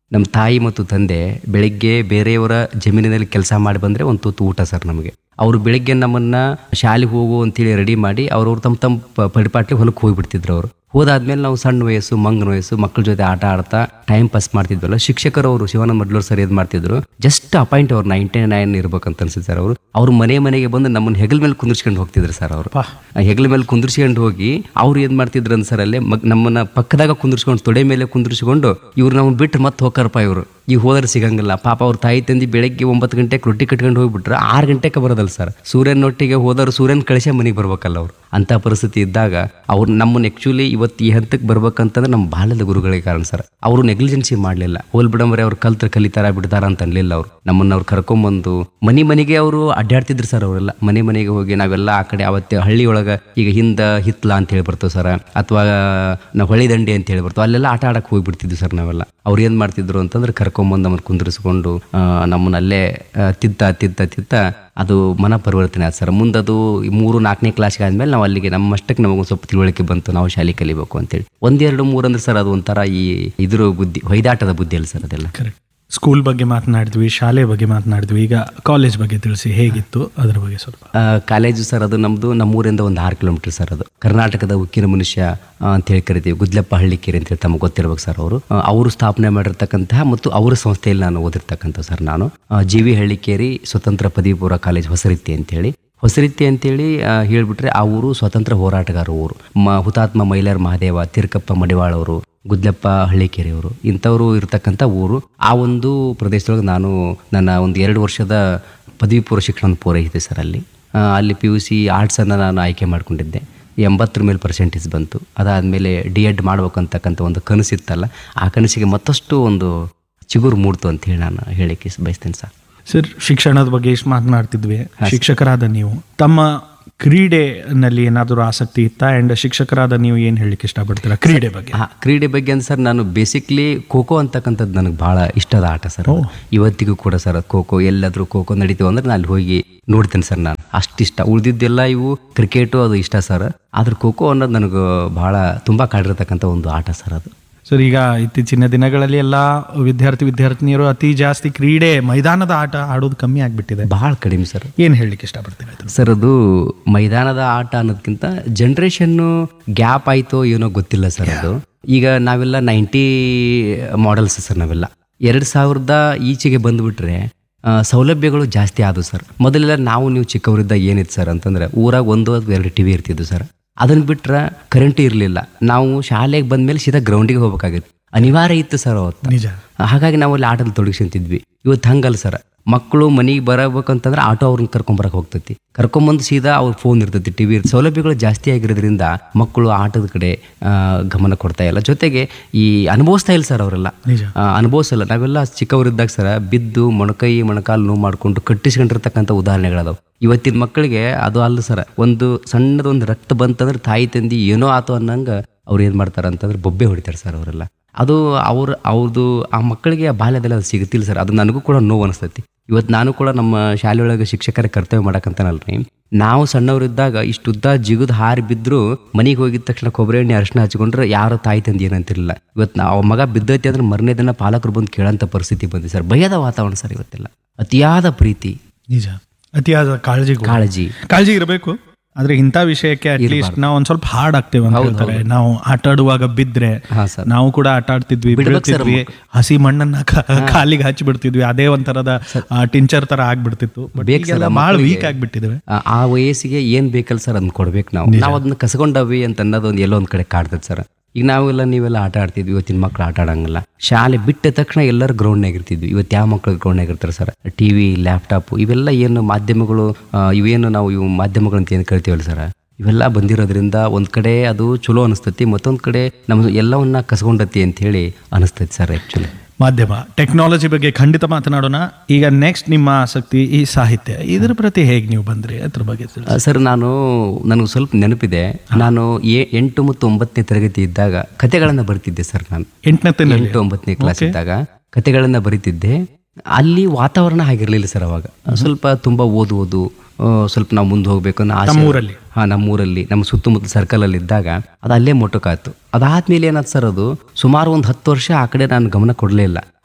ನಮ್ಮ ತಾಯಿ ಮತ್ತು ತಂದೆ ಬೆಳಿಗ್ಗೆ ಬೇರೆಯವರ ಜಮೀನಿನಲ್ಲಿ ಕೆಲಸ ಮಾಡಿ ಬಂದರೆ ಒಂದು ತುತ್ತು ಊಟ ಸರ್ ನಮಗೆ ಅವರು ಬೆಳಿಗ್ಗೆ ನಮ್ಮನ್ನ ಶಾಲೆಗೆ ಹೋಗು ಅಂತೇಳಿ ರೆಡಿ ಮಾಡಿ ಅವ್ರವ್ರು ತಮ್ಮ ತಮ್ಮ ಪ- ಪಡಿಪಾಟ್ಲಿ ಹೊಲಕ್ಕೆ ಹೋಗಿಬಿಡ್ತಿದ್ರು ಅವರು ಹೋದಾದ್ಮೇಲೆ ನಾವು ಸಣ್ಣ ವಯಸ್ಸು ಮಂಗನ ವಯಸ್ಸು ಮಕ್ಕಳ ಜೊತೆ ಆಟ ಆಡ್ತಾ ಟೈಮ್ ಪಾಸ್ ಮಾಡ್ತಿದ್ವಲ್ಲ ಶಿಕ್ಷಕರು ಅವರು ಶಿವಾನಂದ ಮಡ್ಲೂರ್ ಸರ್ ಏನ್ ಮಾಡ್ತಿದ್ರು ಜಸ್ಟ್ ಅಪಾಯಿಂಟ್ ಅವ್ರು ನೈಂಟಿ ನೈನ್ ಇರ್ಬೇಕಂತ ಅನ್ಸುತ್ತೆ ಸರ್ ಅವರು ಅವ್ರು ಮನೆ ಮನೆಗೆ ಬಂದು ನಮ್ಮನ್ನ ಹೆಗಲ ಮೇಲೆ ಕುಂದಿರ್ಸ್ಕೊಂಡು ಹೋಗ್ತಿದ್ರು ಸರ್ ಅವರು ಪಾ. ಹೆಗಲ ಮೇಲೆ ಕುಂದಿರ್ಸ್ಕೊಂಡು ಹೋಗಿ ಅವ್ರು ಏನ್ ಮಾಡ್ತಿದ್ರು ಅಂತ ಸರ್ ಅಲ್ಲೇ ಮಗ್- ನಮ್ಮನ್ನ ಪಕ್ಕದಾಗ ಕುಂದಿರ್ಸ್ಕೊಂಡು ತೊಡೆ ಮೇಲೆ ಕುಂದಿರ್ಸ್ಕೊಂಡು ಇವ್ರು ನಮ್ಮನ್ನ ಬಿಟ್ಟು ಮತ್ತೆ ಹೋಗ್ತಾರಪ್ಪ ಇವರು ಈಗ ಹೋದ್ರೆ ಸಿಗಂಗಿಲ್ಲ ಪಾಪ ಅವ್ರ ತಾಯಿ ತಂದಿ ಬೆಳಗ್ಗೆ ಒಂಬತ್ತು ಗಂಟೆಗೆ ರೊಟ್ಟಿ ಕಟ್ಕೊಂಡು ಹೋಗ್ಬಿಟ್ರೆ ಆರು ಗಂಟೆಗೆ ಬರೋದಲ್ಲ ಸರ್ ಸೂರ್ಯನೊಟ್ಟಿಗೆ ಹೋದವ್ರು ಸೂರ್ಯನ ಕಳಿಸೇ ಮನೆಗೆ ಬರ್ಬೇಕಲ್ಲ ಅವ್ರು ಅಂತ ಪರಿಸ್ಥಿತಿ ಇದ್ದಾಗ ಅವ್ರು ನಮ್ಮನ್ನ ಆಕ್ಚುಲಿ ಇವತ್ತು ಈ ಹಂತಕ್ಕೆ ಬರ್ಬೇಕಂತಂದ್ರೆ ನಮ್ಮ ಬಾಲ್ಯದ ಗುರುಗಳಿಗೆ ಕಾರಣ ಸರ್ ಅವರು ನೆಗ್ಲಿಜೆನ್ಸಿ ಮಾಡಲಿಲ್ಲ ಹೋಲ್ ಬಿಡಂಬರಿ ಅವ್ರು ಕಲ್ತ್ರ ಕಲಿತಾರ ಬಿಡ್ತಾರ ಅಂತ ಅನ್ಲಿಲ್ಲ ಅವ್ರು ನಮ್ಮನ್ನ ಅವ್ರು ಕರ್ಕೊಂಬಂದು ಮನೆ ಮನೆಗೆ ಅವರು ಅಡ್ಡಾಡ್ತಿದ್ರು ಸರ್ ಅವರೆಲ್ಲ ಮನೆ ಮನೆಗೆ ಹೋಗಿ ನಾವೆಲ್ಲ ಆ ಕಡೆ ಅವತ್ತೆ ಹಳ್ಳಿ ಒಳಗ ಈಗ ಹಿಂದ ಹಿತ್ಲ ಅಂತ ಹೇಳಿ ಬರ್ತೇವೆ ಸರ್ ಅಥವಾ ನಾವು ಹೊಳಿ ದಂಡೆ ಅಂತ ಹೇಳಿ ಬರ್ತೇವೆ ಅಲ್ಲೆಲ್ಲ ಆಟ ಆಡಕ್ಕೆ ಹೋಗ್ಬಿಡ್ತಿದ್ವಿ ಸರ್ ನಾವೆಲ್ಲ ಅವ್ರು ಏನ್ ಮಾಡ್ತಿದ್ರು ಅಂತಂದ್ರೆ ಕರ್ಕೊಂಬಂದು ನಮ್ಮನ್ನು ಕುಂದಿರಿಸ್ಕೊಂಡು ಆ, ನಮ್ಮನ್ನ ಅಲ್ಲೇ ಆ, ತಿದ್ದ ತಿದ್ದ ತಿದ್ದ ಅದು ಮನ ಪರಿವರ್ತನೆ ಆಯ್ತು ಸರ್ ಮುಂದದು ಈ ಮೂರು ನಾಲ್ಕನೇ ಕ್ಲಾಸ್ಗೆ ಆದ್ಮೇಲೆ ನಾವು ಅಲ್ಲಿಗೆ ನಮ್ಮಷ್ಟಕ್ಕೆ ನಮಗೊಂದು ಸ್ವಲ್ಪ ತಿಳುವಳಿಕೆ ಬಂತು ನಾವು ಶಾಲೆ ಕಲಿಬೇಕು ಅಂತೇಳಿ ಒಂದೆರಡು ಮೂರು ಅಂದ್ರೆ ಸರ್ ಅದು ಒಂಥರ ಈ ಇದ್ರ ಬುದ್ಧಿ ಹೊಯ್ದಾಟದ ಬುದ್ಧಿ ಅಲ್ಲ ಸರ್ ಅದೆಲ್ಲ ಕರೆಕ್ಟ್ ಸ್ಕೂಲ್ ಬಗ್ಗೆ ಮಾತನಾಡಿದ್ವಿ ಶಾಲೆ ಬಗ್ಗೆ ಮಾತನಾಡಿದ್ವಿ ಈಗ ಕಾಲೇಜ್ ಬಗ್ಗೆ ತಿಳಿಸಿ ಹೇಗಿತ್ತು ಅದ್ರ ಬಗ್ಗೆ ಸ್ವಲ್ಪ ಆ, ಕಾಲೇಜು ಸರ್ ಅದು ನಮ್ಮದು ನಮ್ಮೂರಿಂದ ಒಂದು ಆರು ಕಿಲೋಮೀಟರ್ ಸರ್ ಅದು ಕರ್ನಾಟಕದ ಉಕ್ಕಿನ ಮನುಷ್ಯ ಆ, ಅಂತ ಹೇಳಿ ಕರಿತೀವಿ ಗುದ್ಲೆಪ್ಪ ಹಳ್ಳಿಕೇರಿ ಅಂತ ಹೇಳಿ ತಮಗೆ ಗೊತ್ತಿರ್ಬೇಕು ಸರ್ ಅವರು ಆ, ಅವರು ಸ್ಥಾಪನೆ ಮಾಡಿರ್ತಕ್ಕಂತಹ ಮತ್ತು ಅವರ ಸಂಸ್ಥೆಯಲ್ಲಿ ನಾನು ಓದಿರ್ತಕ್ಕಂಥ ಸರ್ ನಾನು ಆ, ಜಿ ವಿ ಹಳ್ಳಿಕೇರಿ ಸ್ವತಂತ್ರ ಪದವಿ ಪೂರ್ವ ಕಾಲೇಜ್ ಹೊಸರಿತ್ತಿ ಅಂತೇಳಿ ಹೊಸರಿತ್ತಿ ಅಂತೇಳಿ ಆ, ಹೇಳ್ಬಿಟ್ರೆ ಆ ಊರು ಸ್ವತಂತ್ರ ಹೋರಾಟಗಾರ ಊರು ಮ ಹುತಾತ್ಮ ಮೈಲಾರ್ ಮಹಾದೇವ ತಿರುಕಪ್ಪ ಮಡಿವಾಳ ಅವರು ಗುದ್ಲೆಪ್ಪ ಹಳ್ಳಿಕೆರೆ ಅವರು ಇಂಥವರು ಇರ್ತಕ್ಕಂಥ ಊರು ಆ ಒಂದು ಪ್ರದೇಶದೊಳಗೆ ನಾನು ನನ್ನ ಒಂದು ಎರಡು ವರ್ಷದ ಪದವಿ ಪೂರ್ವ ಶಿಕ್ಷಣ ಪೂರೈಸಿದೆ ಸರ್ ಅಲ್ಲಿ ಆ, ಅಲ್ಲಿ ಪಿ ಯು ಸಿ ಆರ್ಟ್ಸನ್ನು ನಾನು ಆಯ್ಕೆ ಮಾಡಿಕೊಂಡಿದ್ದೆ ಎಂಬತ್ತರ ಮೇಲೆ ಪರ್ಸೆಂಟೇಜ್ ಬಂತು ಅದಾದಮೇಲೆ ಡಿ ಎಡ್ ಮಾಡ್ಬೇಕಂತಕ್ಕಂಥ ಒಂದು ಕನಸಿತ್ತಲ್ಲ ಆ ಕನಸಿಗೆ ಮತ್ತಷ್ಟು ಒಂದು ಚಿಗುರು ಮೂಡ್ತು ಅಂತ ಹೇಳಿ ನಾನು ಹೇಳಿಕ್ಕೆ ಬಯಸ್ತೇನೆ ಸರ್ ಸರ್ ಶಿಕ್ಷಣದ ಬಗ್ಗೆ ಎಷ್ಟು ಮಾತನಾಡ್ತಿದ್ವಿ ಶಿಕ್ಷಕರಾದ ನೀವು ತಮ್ಮ ಕ್ರೀಡೆನಲ್ಲಿ ಏನಾದರೂ ಆಸಕ್ತಿ ಇತ್ತಾ ಅಂಡ್ ಶಿಕ್ಷಕರಾದ ನೀವು ಏನು ಹೇಳಲಿಕ್ಕೆ ಇಷ್ಟಪಡ್ತೀರಾ ಕ್ರೀಡೆ ಬಗ್ಗೆ ಹಾ ಕ್ರೀಡೆ ಬಗ್ಗೆ ಅಂತ ಸರ್ ನಾನು ಬೇಸಿಕ್ಲಿ ಖೋಖೋ ಅಂತಕ್ಕಂಥದ್ದು ನನಗೆ ಬಹಳ ಇಷ್ಟದ ಆಟ ಸರ್ ಅದು. ಇವತ್ತಿಗೂ ಕೂಡ ಸರ್ ಖೋಖೋ ಎಲ್ಲಾದ್ರೂ ಖೋಖೋ ನಡೀತೀವಿ ಅಂದ್ರೆ ನಾನು ಅಲ್ಲಿ ಹೋಗಿ ನೋಡ್ತೇನೆ ಸರ್ ನಾನು ಅಷ್ಟಿಷ್ಟ ಉಳಿದಿದ್ದೆಲ್ಲ ಇವು ಕ್ರಿಕೆಟು ಅದು ಇಷ್ಟ ಸರ್ ಆದ್ರೆ ಖೋಖೋ ಅನ್ನೋದು ನನಗೆ ಬಹಳ ತುಂಬಾ ಕಾಡಿರ್ತಕ್ಕಂಥ ಒಂದು ಆಟ ಸರ್ ಅದು ಸರ್ ಈಗ ಇತ್ತೀಚಿನ ದಿನಗಳಲ್ಲಿ ಎಲ್ಲ ವಿದ್ಯಾರ್ಥಿ ವಿದ್ಯಾರ್ಥಿನಿಯರು ಅತಿ ಜಾಸ್ತಿ ಕ್ರೀಡೆ ಮೈದಾನದ ಆಟ ಆಡೋದು ಕಮ್ಮಿ ಆಗ್ಬಿಟ್ಟಿದೆ ಬಹಳ ಕಡಿಮೆ ಸರ್ ಏನು ಹೇಳಲಿಕ್ಕೆ ಇಷ್ಟಪಡ್ತೀರಾ ಇದನ್ನ? ಸರ್ ಅದು ಮೈದಾನದ ಆಟ ಅನ್ನೋದಕ್ಕಿಂತ ಜನ್ರೇಷನ್ನು ಗ್ಯಾಪ್ ಆಯ್ತೋ ಏನೋ ಗೊತ್ತಿಲ್ಲ ಸರ್ ಅದು ಈಗ ನಾವೆಲ್ಲ ನೈಂಟಿ ಮಾಡೆಲ್ಸ್ ಸರ್ ನಾವೆಲ್ಲ ಎರಡು ಸಾವಿರದ ಈಚೆಗೆ ಬಂದ್ಬಿಟ್ರೆ ಆ, ಸೌಲಭ್ಯಗಳು ಜಾಸ್ತಿ ಆದವು ಸರ್ ಮೊದಲೆಲ್ಲ ನಾವು ನೀವು ಚಿಕ್ಕವರಿದ್ದ ಏನಿತ್ತು ಸರ್ ಅಂತಂದ್ರೆ ಊರಾಗ ಒಂದು ಅಥವಾ ಎರಡು ಟಿವಿ ಇರ್ತಿದ್ವು ಸರ್ ಅದನ್ನ ಬಿಟ್ರೆ ಕರೆಂಟ್ ಇರಲಿಲ್ಲ ನಾವು ಶಾಲೆಗೆ ಬಂದ್ಮೇಲೆ ಸೀದಾ ಗ್ರೌಂಡಿಗೆ ಹೋಗ್ಬೇಕಾಗಿತ್ತು ಅನಿವಾರ್ಯ ಇತ್ತು ಸರ್ ಅವತ್ತು ನಿಜ ಹಾಗಾಗಿ ನಾವು ಅಲ್ಲಿ ಆಟದಲ್ಲಿ ತೊಡಗಿಸ್ಕೊಂತಿದ್ವಿ ಇವತ್ತು ಹಂಗಲ್ಲ ಸರ್ ಮಕ್ಕಳು ಮನೆಗೆ ಬರಬೇಕಂತಂದ್ರೆ ಆಟೋ ಅವ್ರನ್ನ ಕರ್ಕೊಂಬರಕ್ಕೆ ಹೋಗ್ತೈತಿ ಕರ್ಕೊಂಬಂದು ಸೀದಾ ಅವ್ರ ಫೋನ್ ಇರ್ತೈತಿ ಟಿ ವಿ ಸೌಲಭ್ಯಗಳು ಜಾಸ್ತಿ ಆಗಿರೋದ್ರಿಂದ ಮಕ್ಕಳು ಆಟದ ಕಡೆ ಆ, ಗಮನ ಕೊಡ್ತಾ ಇಲ್ಲ ಜೊತೆಗೆ ಈ ಅನುಭವಿಸ್ತಾ ಇಲ್ಲ ಸರ್ ಅವರೆಲ್ಲ ನಿಜ ಆ, ಅನುಭವಿಸಲ್ಲ ನಾವೆಲ್ಲ ಚಿಕ್ಕವರಿದ್ದಾಗ ಸರ ಬಿದ್ದು ಮೊಣಕೈ ಮೊಣಕಾಲು ನೋವು ಮಾಡ್ಕೊಂಡು ಕಟ್ಟಿಸ್ಕೊಂಡಿರ್ತಕ್ಕಂಥ ಉದಾಹರಣೆಗಳದಾವ ಇವತ್ತಿನ ಮಕ್ಕಳಿಗೆ ಅದು ಅಲ್ಲ ಸರ ಒಂದು ಸಣ್ಣದೊಂದು ರಕ್ತ ಬಂತಂದ್ರೆ ತಾಯಿ ತಂದಿ ಏನೋ ಆತು ಅನ್ನಂಗೆ ಅವ್ರು ಏನು ಮಾಡ್ತಾರೆ ಅಂತಂದ್ರೆ ಬೊಬ್ಬೆ ಹೊಡಿತಾರೆ ಸರ್ ಅವರೆಲ್ಲ ಅದು ಅವ್ರ ಅವ್ರದ್ದು ಆ ಮಕ್ಕಳಿಗೆ ಆ ಬಾಲ್ಯದಲ್ಲಿ ಅದು ಸಿಗುತ್ತಿಲ್ಲ ಸರ್ ಅದು ನನಗೂ ಕೂಡ ನೋವು ಅನಿಸ್ತೈತಿ ಇವತ್ತು ನಾನು ಕೂಡ ನಮ್ಮ ಶಾಲೆಯೊಳಗೆ ಶಿಕ್ಷಕರ ಕರ್ತವ್ಯ ಮಾಡಕ್ಕಂತಾನಲ್ರಿ ನಾವು ಸಣ್ಣವರಿದ್ದಾಗ ಇಷ್ಟು ಉದ್ದ ಜಿಗುದ್ ಹಾರಿ ಬಿದ್ರು ಮನೆಗೆ ಹೋಗಿದ ತಕ್ಷಣ ಕೊಬ್ಬರಿ ಎಣ್ಣೆ ಅರಿಶಿನ ಹಚ್ಕೊಂಡ್ರೆ ಯಾರು ತಾಯಿ ತಂದೆ ಏನಂತಿರಲಿಲ್ಲ ಇವತ್ತು ನಾವು ಮಗ ಬಿದ್ದೈತಿ ಅಂದ್ರೆ ಮರನೇ ದಿನ ಪಾಲಕರು ಬಂದು ಕೇಳೋಂಥ ಪರಿಸ್ಥಿತಿ ಬಂದಿದೆ ಸರ್ ಭಯದ ವಾತಾವರಣ ಸರ್ ಇವತ್ತೆಲ್ಲ ಅತಿಯಾದ ಪ್ರೀತಿ ನಿಜ ಅತಿಯಾದ ಕಾಳಜಿ ಕಾಳಜಿ ಕಾಳಜಿ ಇರಬೇಕು ಆದ್ರೆ ಇಂಥ ವಿಷಯಕ್ಕೆ ಅಟ್ಲೀಸ್ಟ್ ನಾವು ಒಂದ್ ಸ್ವಲ್ಪ ಹಾರ್ಡ್ ಆಗ್ತೇವೆ ಅಂತ ಹೇಳ್ತಾರೆ ನಾವು ಆಟ ಆಡುವಾಗ ಬಿದ್ರೆ ಹಾ ಸರ್ ನಾವು ಕೂಡ ಆಟ ಆಡ್ತಿದ್ವಿ ಬೀಳ್ತಿದ್ವಿ ಹಸಿ ಮಣ್ಣನ್ನ ಕ- ಕಾಲಿಗೆ ಹಚ್ಚಿ ಬಿಡ್ತಿದ್ವಿ ಅದೇ ಒಂಥರದ ಟಿಂಚರ್ ತರ ಆಗ್ಬಿಡ್ತಿತ್ತು But ಬೇಕು ಈಗೆಲ್ಲ ಸರ್ ಬಹಳ ವೀಕ್ ಆಗ್ಬಿಟ್ಟಿದ್ದೇವೆ ಆ- ಆ ವಯಸ್ಸಿಗೆ ಏನ್ ಬೇಕಲ್ಲ ಸರ್ ಅದನ್ನ ಕೊಡ್ಬೇಕು ನಾವು ನಾವು ಅದನ್ನ ಕಸ್ಕೊಂಡವಿ ಅಂತ ಅನ್ನೋದು ಒಂದು ಎಲ್ಲೋ ಒಂದ್ ಕಡೆ ಕಾಡ್ತದೆ ಸರ್ ಈಗ ನಾವೆಲ್ಲ ನೀವೆಲ್ಲ ಆಟ ಆಡ್ತಿದ್ವಿ ಇವತ್ತಿನ ಮಕ್ಳು ಆಟ ಆಡಂಗಿಲ್ಲ ಶಾಲೆ ಬಿಟ್ಟ ತಕ್ಷಣ ಎಲ್ಲರೂ ಗ್ರೌಂಡ್ನಾಗ ಇರ್ತಿದ್ವಿ ಇವತ್ತು ಯಾವ ಮಕ್ಳು ಗ್ರೌಂಡ್ನಾಗ ಇರ್ತಾರೆ ಸರ್ ಟಿವಿ ಲ್ಯಾಪ್ಟಾಪ್ ಇವೆಲ್ಲ ಏನು ಮಾಧ್ಯಮಗಳು ಆ, ಇವೇನು ನಾವು ಇವು ಮಾಧ್ಯಮಗಳು ಅಂತ ಏನು ಕರಿತೀವಲ್ಲ ಸರ್ ಇವೆಲ್ಲ ಬಂದಿರೋದ್ರಿಂದ ಒಂದ್ ಕಡೆ ಅದು ಚಲೋ ಅನಿಸ್ತತಿ ಮತ್ತೊಂದ್ ಕಡೆ ನಮ್ಮ ಎಲ್ಲವನ್ನ ಕಸ್ಕೊಂಡತಿ ಅಂತ ಹೇಳಿ ಅನಿಸ್ತೈತಿ ಸರ್ ಆಕ್ಚುಲಿ ಮಾಧ್ಯಮ ಟೆಕ್ನಾಲಜಿ ಬಗ್ಗೆ ಖಂಡಿತ ಮಾತನಾಡೋಣ ಈಗ ನೆಕ್ಸ್ಟ್ ನಿಮ್ಮ ಆಸಕ್ತಿ ಈ ಸಾಹಿತ್ಯ ಇದ್ರ ಪ್ರತಿ ಹೇಗೆ ನೀವು ಬಂದ್ರಿ ಅದ್ರ ಬಗ್ಗೆ ತಿಳಿಸಿ. ಆ, ಸರ್ ನಾನು ನನಗೆ ಸ್ವಲ್ಪ ನೆನಪಿದೆ ನಾನು ಎ- ಎಂಟು ಮತ್ತು ಒಂಬತ್ತನೇ ತರಗತಿ ಇದ್ದಾಗ ಕತೆಗಳನ್ನ ಬರಿತಿದ್ದೆ ಸರ್ ನಾನು ಎಂಟನೇತಿನಲ್ಲಿ ಎಂಟು ಒಂಬತ್ತನೇ ಕ್ಲಾಸ್ ಇದ್ದಾಗ ಕತೆಗಳನ್ನ ಬರಿತಿದ್ದೆ ಅಲ್ಲಿ ವಾತಾವರಣ ಹಾಗಿರ್ಲಿಲ್ಲ ಸರ್ ಅವಾಗ ಸ್ವಲ್ಪ ತುಂಬಾ ಓದುವುದು ಆ, ಸ್ವಲ್ಪ ನಾವು ಮುಂದೆ ಹೋಗ್ಬೇಕು ಅನ್ನೋ ಆಸೆ ನಮ್ಮೂರಲ್ಲಿ? ಹಾ ನಮ್ಮೂರಲ್ಲಿ ನಮ್ಮ ಸುತ್ತಮುತ್ತ ಸರ್ಕಲ್ ಅಲ್ಲಿ ಇದ್ದಾಗ ಅದು ಅಲ್ಲೇ ಮೊಟಕಾಯ್ತು ಅದಾದ್ಮೇಲೆ ಏನಾಯ್ತು ಸರ್ ಅದು ಸುಮಾರು ಒಂದು ಹತ್ತು ವರ್ಷ ಆ ಕಡೆ ನಾನು ಗಮನ ಕೊಡಲೇ ಇಲ್ಲ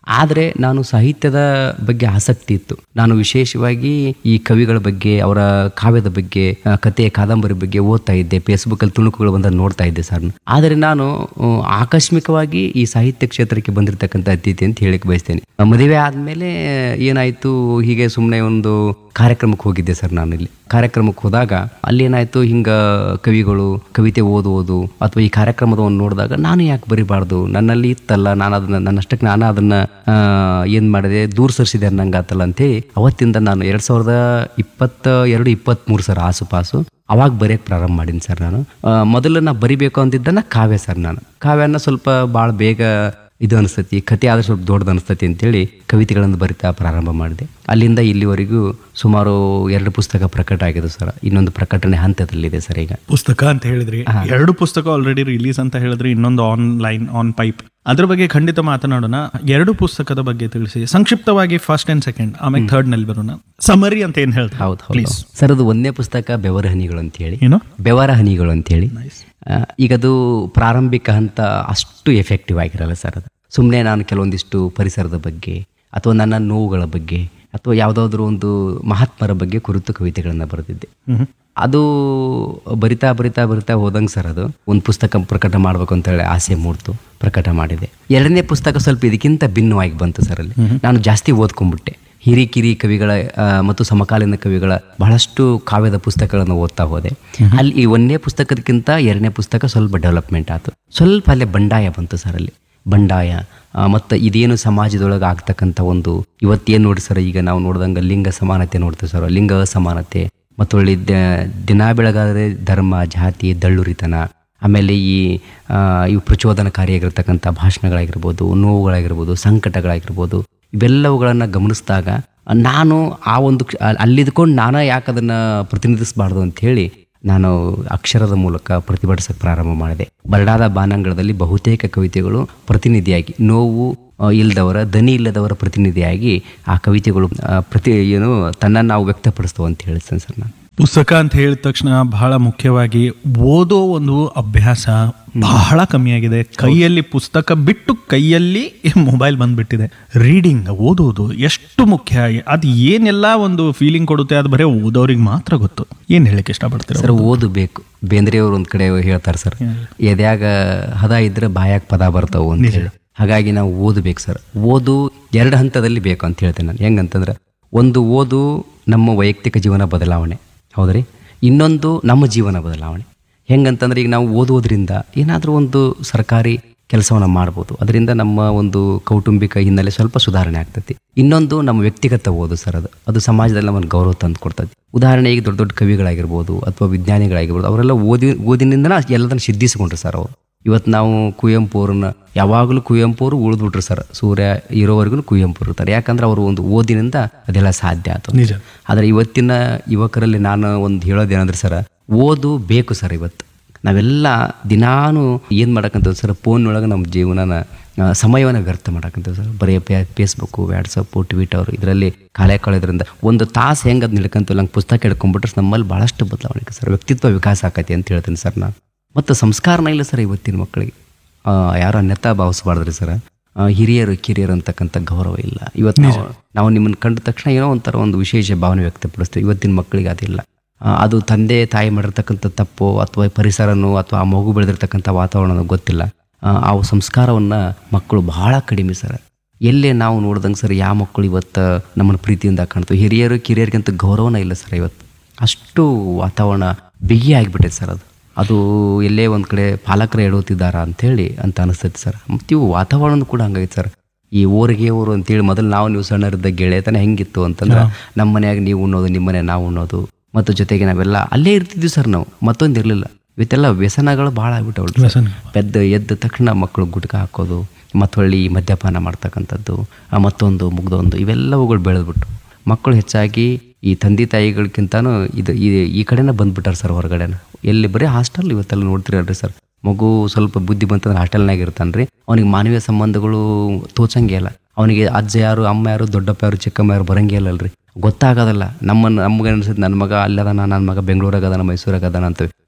ಆದರೆ ನಾನು ಸಾಹಿತ್ಯದ ಬಗ್ಗೆ ಆಸಕ್ತಿ ಇತ್ತು ನಾನು ವಿಶೇಷವಾಗಿ ಈ ಕವಿಗಳ ಬಗ್ಗೆ ಅವರ ಕಾವ್ಯದ ಬಗ್ಗೆ ಆ, ಕತೆ ಕಾದಂಬರಿ ಬಗ್ಗೆ ಓದ್ತಾ ಇದ್ದೆ ಫೇಸ್ಬುಕ್ಕಲ್ಲಿ ತುಣುಕುಗಳು ಬಂದ ನೋಡ್ತಾ ಇದ್ದೆ ಸರ್ ಆದರೆ ನಾನು ಆ, ಆಕಸ್ಮಿಕವಾಗಿ ಈ ಸಾಹಿತ್ಯ ಕ್ಷೇತ್ರಕ್ಕೆ ಬಂದಿರತಕ್ಕಂಥ ಅತಿಥಿ ಅಂತ ಹೇಳಕ್ ಬಯಸ್ತೇನೆ ಆ, ಮದುವೆ ಆದಮೇಲೆ ಏನಾಯಿತು ಹೀಗೆ ಸುಮ್ಮನೆ ಒಂದು ಕಾರ್ಯಕ್ರಮಕ್ಕೆ ಹೋಗಿದ್ದೆ ಸರ್ ನಾನು ಇಲ್ಲಿ ಕಾರ್ಯಕ್ರಮಕ್ಕೆ ಹೋದಾಗ ಅಲ್ಲಿ ಏನಾಯ್ತು ಹಿಂಗ ಕವಿಗಳು ಕವಿತೆ ಓದುವುದು ಅಥವಾ ಈ ಕಾರ್ಯಕ್ರಮದವನ್ನು ನೋಡಿದಾಗ ನಾನು ಯಾಕೆ ಬರಿಬಾರ್ದು ನನ್ನಲ್ಲಿ ಇತ್ತಲ್ಲ ನಾನು ಅದನ್ನ ನನ್ನಷ್ಟಕ್ಕೆ ನಾನು ಅದನ್ನ ಆ, ಏನ್ ಮಾಡಿದೆ ದೂರ ಸರಿಸಿದೆ ಅನ್ನಂಗೆ ಆತಲ್ಲ ಅಂತೇಳಿ ಅವತ್ತಿಂದ ನಾನು ಎರಡ್ ಸಾವಿರದ ಇಪ್ಪತ್ತ ಎರಡು ಇಪ್ಪತ್ತ್ಮೂರು ಸರ್ ಆಸುಪಾಸು ಅವಾಗ ಬರೆಯಕ್ಕೆ ಪ್ರಾರಂಭ ಮಾಡೀನಿ ಸರ್ ನಾನು ಆ, ಮೊದಲು ನಾ ಬರಿಬೇಕು ಅಂದಿದ್ದನ್ನ ಕಾವ್ಯ ಸರ್ ನಾನು ಕಾವ್ಯನ ಸ್ವಲ್ಪ ಭಾಳ ಬೇಗ ಇದು ಅನಿಸ್ತತಿ ಕತೆ ಆದ್ರೆ ಸ್ವಲ್ಪ ದೊಡ್ಡದು ಅನಿಸ್ತತಿ ಅಂತೇಳಿ ಕವಿತೆಗಳನ್ನು ಬರಿತಾ ಪ್ರಾರಂಭ ಮಾಡಿದೆ ಅಲ್ಲಿಂದ ಇಲ್ಲಿವರೆಗೂ ಸುಮಾರು ಎರಡು ಪುಸ್ತಕ ಪ್ರಕಟ ಆಗಿದೆ ಸರ್ ಇನ್ನೊಂದು ಪ್ರಕಟಣೆ ಹಂತದಲ್ಲಿದೆ ಸರ್ ಈಗ ಪುಸ್ತಕ ಅಂತ ಹೇಳಿದ್ರಿ ಎರಡು ಪುಸ್ತಕ ಆಲ್ರೆಡಿ ರಿಲೀಸ್ ಅಂತ ಹೇಳಿದ್ರಿ ಇನ್ನೊಂದು ಆನ್ಲೈನ್ ಆನ್ ಪೈಪ್ ಅದ್ರ ಬಗ್ಗೆ ಖಂಡಿತ ಮಾತನಾಡೋಣ ಎರಡು ಪುಸ್ತಕದ ಬಗ್ಗೆ ತಿಳಿಸಿ ಸಂಕ್ಷಿಪ್ತವಾಗಿ ಫಸ್ಟ್ ಅಂಡ್ ಸೆಕೆಂಡ್ ಆಮೇಲೆ ಥರ್ಡ್ ನಲ್ಲಿ ಬರೋಣ ಸಮರಿ ಅಂತ ಏನ್ ಹೇಳ್ತಾರೆ ಹೌದು ಹೌದು ಸರ್ ಅದು ಒಂದನೇ ಪುಸ್ತಕ ಬೆವರ ಹನಿಗಳು ಅಂತೇಳಿ ಏನು ಬೆವರ ಹನಿಗಳು ಅಂತೇಳಿ ಆ, ಈಗ ಅದು ಪ್ರಾರಂಭಿಕ ಹಂತ ಅಷ್ಟು ಎಫೆಕ್ಟಿವ್ ಆಗಿರಲ್ಲ ಸರ್ ಅದು ಸುಮ್ಮನೆ ನಾನು ಕೆಲವೊಂದಿಷ್ಟು ಪರಿಸರದ ಬಗ್ಗೆ ಅಥವಾ ನನ್ನ ನೋವುಗಳ ಬಗ್ಗೆ ಅಥವಾ ಯಾವುದಾದ್ರೂ ಒಂದು ಮಹಾತ್ಮರ ಬಗ್ಗೆ ಕುರಿತು ಕವಿತೆಗಳನ್ನು ಬರೆದಿದ್ದೆ ಅದು ಬರಿತಾ ಬರಿತಾ ಬರಿತಾ ಹೋದಂಗೆ ಸರ್ ಅದು ಒಂದು ಪುಸ್ತಕ ಪ್ರಕಟ ಮಾಡಬೇಕು ಅಂತ ಹೇಳಿ ಆಸೆ ಮೂಡ್ತು ಪ್ರಕಟ ಮಾಡಿದೆ ಎರಡನೇ ಪುಸ್ತಕ ಸ್ವಲ್ಪ ಇದಕ್ಕಿಂತ ಭಿನ್ನವಾಗಿ ಬಂತು ಸರ್ ಅಲ್ಲಿ ನಾನು ಜಾಸ್ತಿ ಓದ್ಕೊಂಡ್ಬಿಟ್ಟೆ ಹಿರಿಕಿರಿ ಕವಿಗಳ ಆ, ಮತ್ತು ಸಮಕಾಲೀನ ಕವಿಗಳ ಬಹಳಷ್ಟು ಕಾವ್ಯದ ಪುಸ್ತಕಗಳನ್ನು ಓದ್ತಾ ಹೋದೆ ಅಲ್ಲಿ ಈ ಒಂದನೇ ಪುಸ್ತಕದಕ್ಕಿಂತ ಎರಡನೇ ಪುಸ್ತಕ ಸ್ವಲ್ಪ ಡೆವಲಪ್ಮೆಂಟ್ ಆಯ್ತು ಸ್ವಲ್ಪ ಅಲ್ಲೇ ಬಂಡಾಯ ಬಂತು ಸರ್ ಅಲ್ಲಿ ಬಂಡಾಯ ಆ, ಮತ್ತು ಇದೇನು ಸಮಾಜದೊಳಗೆ ಆಗ್ತಕ್ಕಂಥ ಒಂದು ಇವತ್ತೇನು ನೋಡಿ ಸರ್ ಈಗ ನಾವು ನೋಡ್ದಂಗೆ ಲಿಂಗ ಸಮಾನತೆ ನೋಡ್ತೀವಿ ಸರ್ ಲಿಂಗ ಸಮಾನತೆ ಮತ್ತು ಒಳ್ಳೆ ದ- ದಿನ ಬೆಳಗಾದರೆ ಧರ್ಮ ಜಾತಿ ದಳ್ಳುರಿತನ ಆಮೇಲೆ ಈ ಆ, ಇವು ಪ್ರಚೋದನಕಾರಿಯಾಗಿರ್ತಕ್ಕಂಥ ಭಾಷಣಗಳಾಗಿರ್ಬೋದು ನೋವುಗಳಾಗಿರ್ಬೋದು ಸಂಕಟಗಳಾಗಿರ್ಬೋದು ಇವೆಲ್ಲವುಗಳನ್ನು ಗಮನಿಸಿದಾಗ ನಾನು ಆ ಒಂದು ಕ್ಷ- ಅಲ್- ಅಲ್ಲಿದ್ಕೊಂಡು ನಾನು ಯಾಕೆ ಅದನ್ನು ಪ್ರತಿನಿಧಿಸಬಾರ್ದು ಅಂತ ಹೇಳಿ ನಾನು ಅಕ್ಷರದ ಮೂಲಕ ಪ್ರತಿಭಟಿಸಕ್ಕೆ ಪ್ರಾರಂಭ ಮಾಡಿದೆ ಬರಡಾದ ಬಾನಂಗಳದಲ್ಲಿ ಬಹುತೇಕ ಕವಿತೆಗಳು ಪ್ರತಿನಿಧಿಯಾಗಿ ನೋವು ಆ, ಇಲ್ಲದವರ ದನಿ ಇಲ್ಲದವರ ಪ್ರತಿನಿಧಿಯಾಗಿ ಆ ಕವಿತೆಗಳು ಆ, ಪ್ರತಿ ಏನು ತನ್ನನ್ನು ನಾವು ವ್ಯಕ್ತಪಡಿಸ್ತವೆ ಅಂತ ಹೇಳ್ತೇನೆ ಸರ್ ನಾನು ಪುಸ್ತಕ ಅಂತ ಹೇಳಿದ ತಕ್ಷಣ ಬಹಳ ಮುಖ್ಯವಾಗಿ ಓದೋ ಒಂದು ಅಭ್ಯಾಸ ಬಹಳ ಕಮ್ಮಿಯಾಗಿದೆ ಕೈಯಲ್ಲಿ ಪುಸ್ತಕ ಬಿಟ್ಟು ಕೈಯಲ್ಲಿ ಮೊಬೈಲ್ ಬಂದ್ಬಿಟ್ಟಿದೆ ರೀಡಿಂಗ್ ಓದೋದು ಎಷ್ಟು ಮುಖ್ಯ ಅದು ಏನೆಲ್ಲ ಒಂದು ಫೀಲಿಂಗ್ ಕೊಡುತ್ತೆ ಅದು ಬರೀ ಓದೋರಿಗೆ ಮಾತ್ರ ಗೊತ್ತು ಏನ್ ಹೇಳಕ್ಕೆ ಇಷ್ಟಪಡ್ತೀರ ಸರ್ ಓದಬೇಕು ಬೇಂದ್ರೆಯವರು ಒಂದ್ ಕಡೆ ಹೇಳ್ತಾರೆ ಸರ್ ಎದ್ಯಾಗ ಹದ ಇದ್ರೆ ಬಾಯಾಗ ಪದ ಬರ್ತಾವು ಅಂತ ಹೇಳಿ ಹಾಗಾಗಿ ನಾವು ಓದಬೇಕು ಸರ್ ಓದು ಎರಡು ಹಂತದಲ್ಲಿ ಬೇಕು ಅಂತ ಹೇಳ್ತೇನೆ ನಾನು ಹೆಂಗಂತಂದ್ರೆ ಒಂದು ಓದು ನಮ್ಮ ವೈಯಕ್ತಿಕ ಜೀವನ ಬದಲಾವಣೆ ಹೌದ್ರಿ ಇನ್ನೊಂದು ನಮ್ಮ ಜೀವನ ಬದಲಾವಣೆ ಹೆಂಗಂತಂದ್ರೆ ಈಗ ನಾವು ಓದುವುದರಿಂದ ಏನಾದರೂ ಒಂದು ಸರ್ಕಾರಿ ಕೆಲಸವನ್ನು ಮಾಡ್ಬೋದು ಅದರಿಂದ ನಮ್ಮ ಒಂದು ಕೌಟುಂಬಿಕ ಹಿನ್ನೆಲೆ ಸ್ವಲ್ಪ ಸುಧಾರಣೆ ಆಗ್ತೈತಿ ಇನ್ನೊಂದು ನಮ್ಮ ವ್ಯಕ್ತಿಗತ ಓದು ಸರ್ ಅದು ಅದು ಸಮಾಜದಲ್ಲಿ ನಮಗೆ ಗೌರವ ತಂದು ಕೊಡ್ತದೆ ಉದಾಹರಣೆ ಈಗ ದೊಡ್ಡ ದೊಡ್ಡ ಕವಿಗಳಾಗಿರ್ಬೋದು ಅಥವಾ ವಿಜ್ಞಾನಿಗಳಾಗಿರ್ಬೋದು ಅವರೆಲ್ಲ ಓದಿ ಓದಿನಿಂದನ ಎಲ್ಲದನ್ನು ಸಿದ್ಧಿಸಿಕೊಂಡ್ರು ಸರ್ ಅವರು ಇವತ್ತು ನಾವು ಕುವೆಂಪು ಅವ್ರನ್ನ ಯಾವಾಗಲೂ ಕುವೆಂಪು ಅವರು ಉಳಿದ್ಬಿಟ್ರು ಸರ್ ಸೂರ್ಯ ಇರೋವರೆಗೂ ಕುವೆಂಪು ಇರ್ತಾರೆ ಯಾಕಂದ್ರೆ ಅವರು ಒಂದು ಓದಿನಿಂದ ಅದೆಲ್ಲ ಸಾಧ್ಯ ಆಯ್ತು ನಿಜ ಆದರೆ ಇವತ್ತಿನ ಯುವಕರಲ್ಲಿ ನಾನು ಒಂದು ಹೇಳೋದೇನಂದ್ರೆ ಸರ್ ಓದು ಬೇಕು ಸರ್ ಇವತ್ತು ನಾವೆಲ್ಲ ದಿನಾನು ಏನು ಮಾಡಕ್ಕಂತ ಸರ್ ಫೋನ್ ಒಳಗೆ ನಮ್ಮ ಜೀವನನ ಆ, ಸಮಯವನ್ನು ವ್ಯರ್ಥ ಮಾಡಕ್ಕಂತ ಸರ್ ಬರೀ ಫೇಸ್ಬುಕ್ಕು ವ್ಯಾಟ್ಸಪ್ಪು ಟ್ವಿಟರ್ ಇದರಲ್ಲಿ ಕಾಲ ಕಳೆದ್ರಿಂದ ಒಂದು ತಾಸು ಹೆಂಗೆ ಅದು ನಡ್ಕಂತೀವಿ ನಂಗೆ ಪುಸ್ತಕ ಹಿಡ್ಕೊಂಡ್ಬಿಟ್ರೆ ನಮ್ಮಲ್ಲಿ ಭಾಳಷ್ಟು ಬದಲಾವಣೆ ಸರ್ ವ್ಯಕ್ತಿತ್ವ ವಿಕಾಸ ಆಕತಿ ಅಂತ ಹೇಳ್ತೀನಿ ಸರ್ ನಾನು ಮತ್ತು ಸಂಸ್ಕಾರನ ಇಲ್ಲ ಸರ್ ಇವತ್ತಿನ ಮಕ್ಕಳಿಗೆ ಆ, ಯಾರು ಅನ್ಯತಾ ಭಾವಿಸ್ಬಾರ್ದ್ರಿ ಸರ್ ಆ, ಹಿರಿಯರು ಕಿರಿಯರು ಅಂತಕ್ಕಂಥ ಗೌರವ ಇಲ್ಲ ಇವತ್ತು ನಾವು ನಾವು ನಿಮ್ಮನ್ನು ಕಂಡ ತಕ್ಷಣ ಏನೋ ಒಂಥರ ಒಂದು ವಿಶೇಷ ಭಾವನೆ ವ್ಯಕ್ತಪಡಿಸ್ತೀವಿ ಇವತ್ತಿನ ಮಕ್ಕಳಿಗೆ ಅದಿಲ್ಲ ಆ, ಅದು ತಂದೆ ತಾಯಿ ಮಾಡಿರ್ತಕ್ಕಂಥ ತಪ್ಪು ಅಥವಾ ಪರಿಸರನೋ ಅಥವಾ ಆ ಮಗು ಬೆಳೆದಿರ್ತಕ್ಕಂಥ ವಾತಾವರಣ ಗೊತ್ತಿಲ್ಲ ಆ, ಆ ಸಂಸ್ಕಾರವನ್ನು ಮಕ್ಕಳು ಬಹಳ ಕಡಿಮೆ ಸರ್ ಎಲ್ಲೇ ನಾವು ನೋಡ್ದಂಗೆ ಸರ್ ಯಾವ ಮಕ್ಕಳು ಇವತ್ತು ನಮ್ಮನ್ನು ಪ್ರೀತಿಯಿಂದ ಕಾಣ್ತವೆ ಹಿರಿಯರು ಕಿರಿಯರಿಗಂತ ಗೌರವನ ಇಲ್ಲ ಸರ್ ಇವತ್ತು ಅಷ್ಟು ವಾತಾವರಣ ಬಿಗಿ ಆಗಿಬಿಟ್ಟೈತೆ ಸರ್ ಅದು ಅದು ಎಲ್ಲೇ ಒಂದು ಕಡೆ ಪಾಲಕರು ಎಡುತ್ತಿದ್ದಾರ ಅಂಥೇಳಿ ಅಂತ ಅನಿಸ್ತೈತೆ ಸರ್ ಮತ್ತು ಇವು ವಾತಾವರಣ ಕೂಡ ಹಂಗೈತೆ ಸರ್ ಈ ಊರಿಗೆ ಊರು ಅಂತೇಳಿ ಮೊದಲು ನಾವು ನೀವು ಸಣ್ಣರಿದ್ದ ಗೆಳೆತನ ಹೆಂಗಿತ್ತು ಅಂತಂದ್ರೆ ನಮ್ಮ ಮನ್ಯಾಗ ನೀವು ಉಣ್ಣೋದು ನಿಮ್ಮ ಮನೆ ನಾವು ಉಣ್ಣೋದು ಮತ್ತು ಜೊತೆಗೆ ನಾವೆಲ್ಲ ಅಲ್ಲೇ ಇರ್ತಿದ್ವಿ ಸರ್ ನಾವು ಮತ್ತೊಂದು ಇರಲಿಲ್ಲ ಇವತ್ತೆಲ್ಲ ವ್ಯಸನಗಳು ಭಾಳ ಆಗ್ಬಿಟ್ಟವಳು ವ್ಯಸನ. ಪೆದ್ದ ಎದ್ದ ತಕ್ಷಣ ಮಕ್ಕಳು ಗುಟ್ಕ ಹಾಕೋದು ಮತ್ತು ಹೊಳ್ಳಿ ಮದ್ಯಪಾನ ಮಾಡ್ತಕ್ಕಂಥದ್ದು ಆ ಮತ್ತೊಂದು ಮುಗ್ದೊಂದು ಇವೆಲ್ಲವುಗಳು ಬೆಳೆದ್ಬಿಟ್ಟು ಮಕ್ಕಳು ಹೆಚ್ಚಾಗಿ ಈ ತಂದೆ ತಾಯಿಗಳಿಗಿಂತನೂ ಇದು ಈ- ಈ ಕಡೆನೇ ಬಂದ್ಬಿಟ್ಟಾರೆ ಸರ್ ಹೊರಗಡೆನ ಎಲ್ಲಿ ಬರೀ ಹಾಸ್ಟೆಲ್ ಇವತ್ತೆಲ್ಲ ನೋಡ್ತಿರಲ್ರಿ ಸರ್ ಮಗು ಸ್ವಲ್ಪ ಬುದ್ಧಿ ಬಂತಂದ್ರೆ ಹಾಸ್ಟೆಲ್ನಾಗ ಇರ್ತಾನೆ ರೀ ಅವನಿಗೆ ಮಾನವೀಯ ಸಂಬಂಧಗಳು ತೋಚಂಗೆ ಇಲ್ಲ ಅವನಿಗೆ ಅಜ್ಜ ಯಾರು ಅಮ್ಮ ಯಾರು ದೊಡ್ಡಪ್ಪ ಯಾರು ಚಿಕ್ಕಮ್ಮ ಯಾರು ಬರಂಗೇ ಇಲ್ಲಲ್ರಿ ಗೊತ್ತಾಗೋದಲ್ಲ ನಮ್ಮ ನಮ್ಗೆ ಅನ್ಸುತ್ತೆ ನನ್ನ ಮಗ ಅಲ್ಲದಾನ ನನ್ನ ಮಗ ಬೆಂಗಳೂರಾಗ ಅದಾನ ಮೈಸೂರಾಗ ಅದಾನ ಅಂತೇವೆ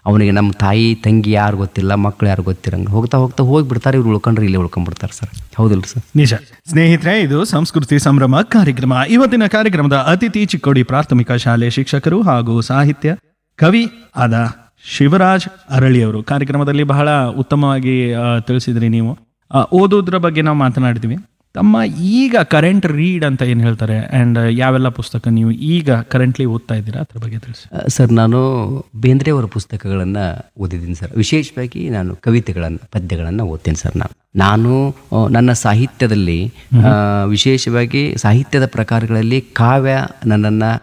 ಅವನಿಗೆ ನಮ್ಮ ತಾಯಿ ತಂಗಿ ಯಾರು ಗೊತ್ತಿಲ್ಲ ಮಕ್ಳು ಯಾರು ಗೊತ್ತಿರಂಗ ಹೋಗ್ತಾ ಹೋಗ್ತಾ ಹೋಗ್ಬಿಡ್ತಾರೆ ಇವ್ರು ಉಳ್ಕೊಂಡ್ರೆ ಇಲ್ಲೇ ಉಳ್ಕೊಂಡ್ಬಿಡ್ತಾರೆ ಸರ್ ಹೌದಿಲ್ಲ ಸರ್ ನಿಜ ಸ್ನೇಹಿತರೆ ಇದು ಸಂಸ್ಕೃತಿ ಸಂಭ್ರಮ ಕಾರ್ಯಕ್ರಮ ಇವತ್ತಿನ ಕಾರ್ಯಕ್ರಮದ ಅತಿಥಿ ಚಿಕ್ಕೋಡಿ ಪ್ರಾಥಮಿಕ ಶಾಲೆ ಶಿಕ್ಷಕರು ಹಾಗೂ ಸಾಹಿತ್ಯ ಕವಿ ಆದ ಶಿವರಾಜ್ ಅರಳಿಯವರು ಕಾರ್ಯಕ್ರಮದಲ್ಲಿ ಬಹಳ ಉತ್ತಮವಾಗಿ ಆ, ತಿಳಿಸಿದ್ರಿ ನೀವು ಆ, ಓದೋದ್ರ ಬಗ್ಗೆ ನಾವು ಮಾತನಾಡಿದ್ವಿ ತಮ್ಮ ಈಗ ಕರೆಂಟ್ ರೀಡ್ ಅಂತ ಏನು ಹೇಳ್ತಾರೆ ಆ್ಯಂಡ್ ಯಾವೆಲ್ಲ ಪುಸ್ತಕ ನೀವು ಈಗ ಕರೆಂಟ್ಲಿ ಓದ್ತಾ ಇದ್ದೀರಾ ಅದ್ರ ಬಗ್ಗೆ ತಿಳಿಸಿ ಆ, ಸರ್ ನಾನು ಬೇಂದ್ರೆಯವರ ಪುಸ್ತಕಗಳನ್ನು ಓದಿದ್ದೀನಿ ಸರ್ ವಿಶೇಷವಾಗಿ ನಾನು ಕವಿತೆಗಳನ್ನು ಪದ್ಯಗಳನ್ನು ಓದ್ತೀನಿ ಸರ್ ನಾನು ನಾನು ಆ, ನನ್ನ ಸಾಹಿತ್ಯದಲ್ಲಿ ಆ, ವಿಶೇಷವಾಗಿ ಸಾಹಿತ್ಯದ ಪ್ರಕಾರಗಳಲ್ಲಿ ಕಾವ್ಯ ನನ್ನನ್ನು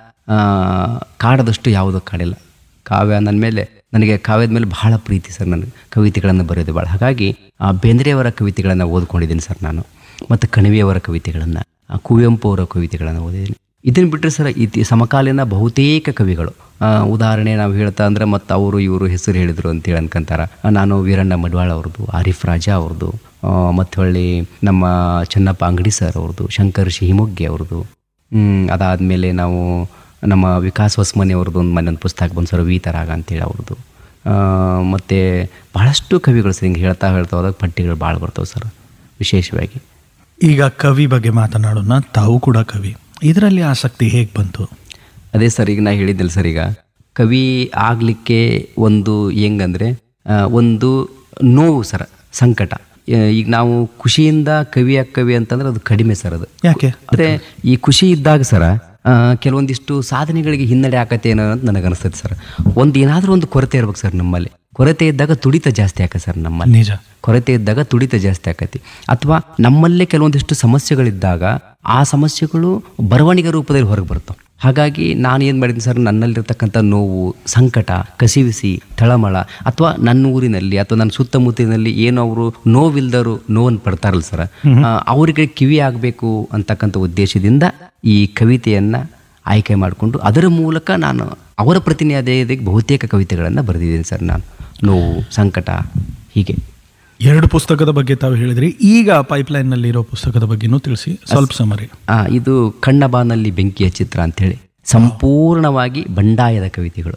ಕಾಡದಷ್ಟು ಯಾವುದೂ ಕಾಡಿಲ್ಲ ಕಾವ್ಯ ನನ್ನ ಮೇಲೆ ನನಗೆ ಕಾವ್ಯದ ಮೇಲೆ ಬಹಳ ಪ್ರೀತಿ ಸರ್ ನನಗೆ ಕವಿತೆಗಳನ್ನು ಬರೆಯೋದು ಭಾಳ ಹಾಗಾಗಿ ಆ ಬೇಂದ್ರೆಯವರ ಕವಿತೆಗಳನ್ನು ಓದ್ಕೊಂಡಿದ್ದೀನಿ ಸರ್ ನಾನು ಮತ್ತು ಕಣಿವೆಯವರ ಕವಿತೆಗಳನ್ನು ಕುವೆಂಪು ಅವರ ಕವಿತೆಗಳನ್ನು ಓದಿದ್ದೀನಿ ಇದನ್ನು ಬಿಟ್ಟರೆ ಸರ್ ಇತಿ ಸಮಕಾಲೀನ ಬಹುತೇಕ ಕವಿಗಳು ಆ, ಉದಾಹರಣೆ ನಾವು ಹೇಳ್ತಾ ಅಂದರೆ ಮತ್ತು ಅವರು ಇವರು ಹೆಸರು ಹೇಳಿದರು ಅಂತೇಳಿ ಅನ್ಕೊಂತಾರ ಆ, ನಾನು ವೀರಣ್ಣ ಮಡ್ವಾಳ ಅವ್ರದ್ದು ಆರಿಫ್ ರಾಜಾ ಅವ್ರದ್ದು ಮತ್ತು ಹೊಳ್ಳಿ ನಮ್ಮ ಚೆನ್ನಪ್ಪ ಅಂಗಡಿ ಸರ್ ಅವ್ರದ್ದು ಶಂಕರ್ ಶಿಹಿಮೊಗ್ಗಿ ಅವ್ರದ್ದು ಹ್ಮ್, ಅದಾದಮೇಲೆ ನಾವು ನಮ್ಮ ವಿಕಾಸ್ ಹೊಸ್ಮನಿ ಅವ್ರದ್ದು ಒಂದು ಮನೆ ಒಂದು ಪುಸ್ತಕ ಬಂದು ಸರ್ ವೀತರಾಗ ಅಂತೇಳಿ ಅವ್ರದ್ದು ಮತ್ತು ಭಾಳಷ್ಟು ಕವಿಗಳು ಸರ್ ಹಿಂಗೆ ಹೇಳ್ತಾ ಹೇಳ್ತಾ ಹೋದಾಗ ಪಟ್ಟಿಗಳು ಭಾಳ ಬರ್ತಾವೆ ಸರ್ ವಿಶೇಷವಾಗಿ ಈಗ ಕವಿ ಬಗ್ಗೆ ಮಾತನಾಡೋಣ ತಾವು ಕೂಡ ಕವಿ ಇದರಲ್ಲಿ ಆಸಕ್ತಿ ಹೇಗೆ ಬಂತು ಅದೇ ಸರ್ ಈಗ ನಾ ಹೇಳಿದ್ನಲ್ಲ ಸರ್ ಈಗ ಕವಿ ಆಗಲಿಕ್ಕೆ ಒಂದು ಹೆಂಗಂದ್ರೆ ಆ, ಒಂದು ನೋವು ಸರ್ ಸಂಕಟ ಆ, ಈಗ ನಾವು ಖುಷಿಯಿಂದ ಕವಿ ಕವಿ ಅಂತಂದ್ರೆ ಅದು ಕಡಿಮೆ ಸರ್ ಅದು ಯಾಕೆ ಅಂದರೆ ಈ ಖುಷಿ ಇದ್ದಾಗ ಸರ ಆ, ಕೆಲವೊಂದಿಷ್ಟು ಸಾಧನೆಗಳಿಗೆ ಹಿನ್ನಡೆ ಆಕತ್ತೆ ಏನೋ ಅಂತ ನನಗೆ ಅನಿಸ್ತದೆ ಸರ್ ಒಂದು ಏನಾದರೂ ಒಂದು ಕೊರತೆ ಇರ್ಬೇಕು ಸರ್ ನಮ್ಮಲ್ಲಿ ಕೊರತೆ ಇದ್ದಾಗ ತುಡಿತ ಜಾಸ್ತಿ ಆಕ ಸರ್ ನಮ್ಮಲ್ಲಿ ನಿಜ ಕೊರತೆ ಇದ್ದಾಗ ತುಡಿತ ಜಾಸ್ತಿ ಆಕತಿ ಅಥವಾ ನಮ್ಮಲ್ಲೇ ಕೆಲವೊಂದಿಷ್ಟು ಸಮಸ್ಯೆಗಳಿದ್ದಾಗ ಆ ಸಮಸ್ಯೆಗಳು ಬರವಣಿಗೆ ರೂಪದಲ್ಲಿ ಹೊರಗೆ ಬರ್ತಾವೆ ಹಾಗಾಗಿ ನಾನು ಏನು ಮಾಡಿದ್ದೀನಿ ಸರ್ ನನ್ನಲ್ಲಿರ್ತಕ್ಕಂಥ ನೋವು ಸಂಕಟ ಕಸಿವಿಸಿ ತಳಮಳ ಅಥವಾ ನನ್ನ ಊರಿನಲ್ಲಿ ಅಥವಾ ನನ್ನ ಸುತ್ತಮುತ್ತಲಿನಲ್ಲಿ ಏನು ಅವರು ನೋವಿಲ್ದರು ನೋವನ್ನು ಪಡ್ತಾರಲ್ಲ ಸರ್ ಆ, ಅವರಿಗೆ ಕಿವಿ ಆಗಬೇಕು ಅಂತಕ್ಕಂಥ ಉದ್ದೇಶದಿಂದ ಈ ಕವಿತೆಯನ್ನು ಆಯ್ಕೆ ಮಾಡಿಕೊಂಡು ಅದರ ಮೂಲಕ ನಾನು ಅವರ ಪ್ರತಿನಿಧಿಯಾಗಿ ಬಹುತೇಕ ಕವಿತೆಗಳನ್ನು ಬರೆದಿದ್ದೀನಿ ಸರ್ ನಾನು ನೋವು ಸಂಕಟ ಹೀಗೆ ಎರಡು ಪುಸ್ತಕದ ಬಗ್ಗೆ ತಾವು ಹೇಳಿದ್ರಿ ಈಗ ಪೈಪ್ಲೈನ್ ನಲ್ಲಿ ಇರೋ ಪುಸ್ತಕದ ಬಗ್ಗೆನೂ ತಿಳಿಸಿ ಸ್ವಲ್ಪ ಸಮರಿ ಆ, ಇದು ಕಣ್ಣಬಾನಲ್ಲಿ ಬೆಂಕಿಯ ಚಿತ್ರ ಅಂಥೇಳಿ ಸಂಪೂರ್ಣವಾಗಿ ಬಂಡಾಯದ ಕವಿತೆಗಳು